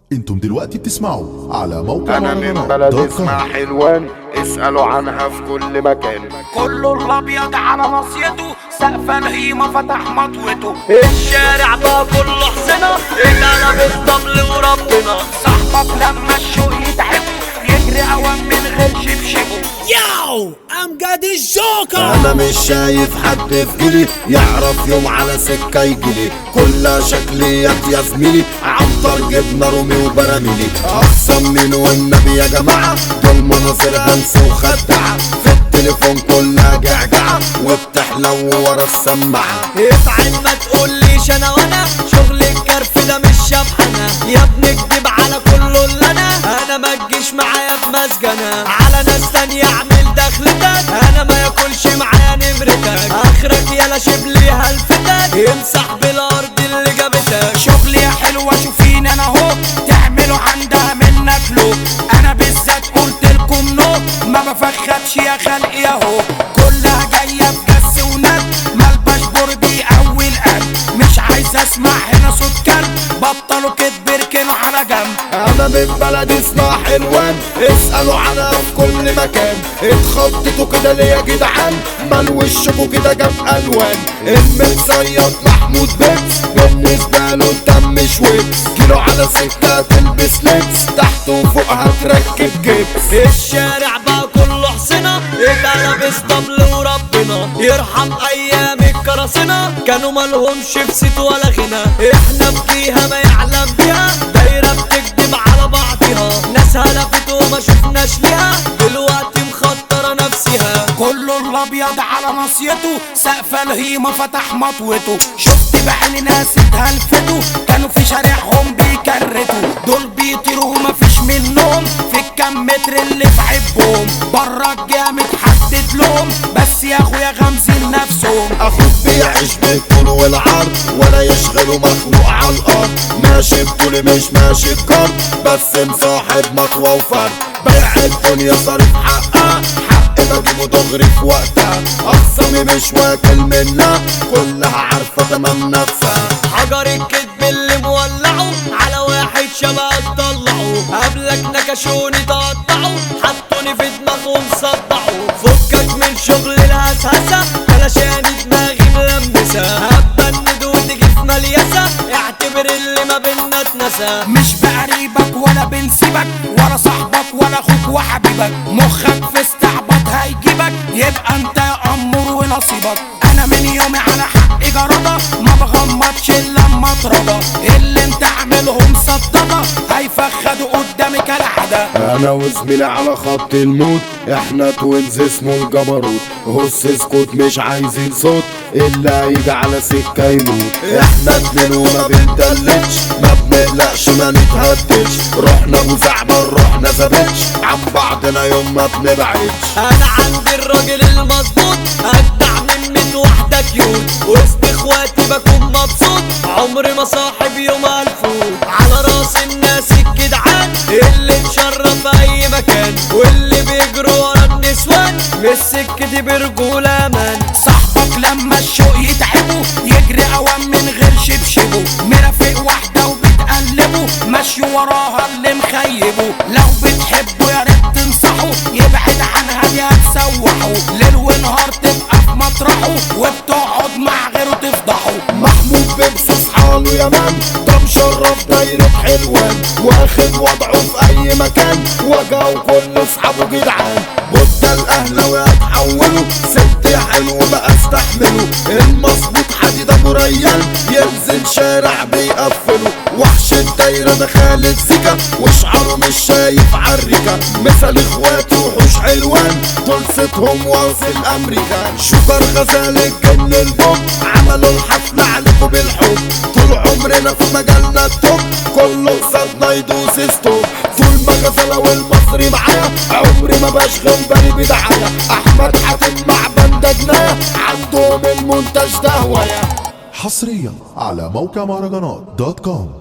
انتم دلوقتي بتسمعوا على موقع انا من مهرجانات بلد دوت كوم. اسمها حلوان اسألوا عنها في كل مكان كله الابيض على نصيته سقف الهيمه فتح مطوته الشارع بقى كله حسنة اتقلب الطبل وربنا صاحبك لما الشوق يتعب يجري اوام من غير شبشبه ياو امجد الجوكر انا مش شايف حد في جيلي يعرف يوم على سكة يجيلي كلها شكليات يا زميلي عنتر جبنة رومي وبراميلي احسن من والنبي يا جماعة دول مناظر هنس وخدعة في التليفون كلها جعجعة وبتحلو ورا السماعة افعل ما تقوليش انا وانا شغل الكرف ده مش شبحنا يا ابني اكدب على كله اللي انا انا ما تجيش معايا في مسجنة على ناس تانية اعمل دخلتك انا ما ياكلش معايا نمرتك اخرك يلا شبلي هلفتك امسح بالارض اللي جابتك شغلي يا حلوه شوفيني انا اهو تعملوا عندها منك لو انا بالذات قلت لكم نو ما بفخدش يا خلقي اهو كلها جايه بجس وند ملبش بربي اول قلب مش عايز اسمع هنا صوت كلب بطلوا كدب اركنوا على جنب انا من بلد اسمها حلوان اسألوا عنها في كل مكان اتخططوا كده ليه يا جدعان مال وشكوا كده جاب الوان المتصيد محمود بيبس بالنسبة له انت مش ويبس كيلو على سكة تلبس لبس تحت وفوقها تركب جبس الشارع بقى كله حسنة اتقلب اسطبل وربنا يرحم ايام الكراسنة كانوا مالهمش في ست ولا غنى احنا بكيها ما يعلم بيها دايرة بتكدب على بعضها ناس هلفت وما شفناش ليها دلوقتي مخطرة نفسها كله الابيض على نصيته سقف الهيمه فتح مطوته شفت بعيني ناس اتهلفتوا كانوا في شارعهم بيكرتوا دول بيطيروا مفيش منهم في الكام متر اللي في عبهم بره الجامد حدد لهم بس يا اخويا غامزين نفسهم اخوك بيعيش بالطول والعرض ولا يشغله مخلوق على الارض ماشي بطول مش ماشي بكرد بس مصاحب مطوى وفرد بيع الدنيا صارف حقها حق بجيبه دغري في وقتها اخصامي مش واكل منها كلها عارفة تمام نفسها حجر الكذب اللي مولعه على واحد شبه طلعه قبلك نكشوني تقطعوا حطوني في دماغهم صدعوا فكك من شغل الهسهسة بلاشاني دماغي ملمسة هتبند وتجي في مليسة اعتبر اللي ما بينا اتنسى مش بقريبك ولا بنسيبك ولا صاحبك ولا اخوك وحبيبك مخك في استعبط هيجيبك يبقى انت يا امور ونصيبك انا من يومي على حق جرادة ما بغمضش الا لما اترضى اللي انت عاملهم صدقة هيفخدوا قدامي كالعادة انا وزميلي على خط الموت احنا توينز اسمه الجبروت هص اسكت مش عايزين صوت اللي هيجي على سكة يموت احنا اتنين وما بندلتش ما بنقلقش ما نتهددش رحنا ابو زعبل رحنا زبتش عن بعضنا يوم ما بنبعدش انا عندي الراجل المظبوط اجدع من ميت واحدة كيوت وسط اخواتي بكون مبسوط عمري ما صاحب يوم الفوت على راس الناس الجدعان اللي اتشرف في اي مكان واللي بيجروا ورا النسوان مش سكتي برجولة مان صاحبك لما الشوق يتعبه يجري اوام من غير شبشبه مرافق واحدة وبتقلبه ماشي وراها اللي مخيبه لو بتحبه يا ريت تنصحه يبعد عنها دي هتسوحه ليل ونهار تبقى في مطرحه وبتقعد مع غيره تفضحه محمود بيبس اصحاله يا مان ده مشرف دايرة حلوان واخد وضعه في اي مكان وجعه كل اصحابه جدعان بودة الاهلاوي هتحوله ست حلو بقى استحمله المظبوط حديد ابو ريان ينزل شارع بيقفله وحش الدايرة ده خالد سيكا وشعره مش شايف عركة مثل اخواته وحوش حلوان دول صيتهم واصل امريكا شوكر غزال الجن البوب عملوا الحفلة عليكم بالحب طول عمرنا في مجالنا التوب كله قصادنا يدوس ستوب طول ما غزالة والمصري معايا عمري ما بشغل بالي بدعاية احمد حاتم مع بندة جناية عندهم المونتاج ده هواية حصريا على موقع مهرجانات دوت كوم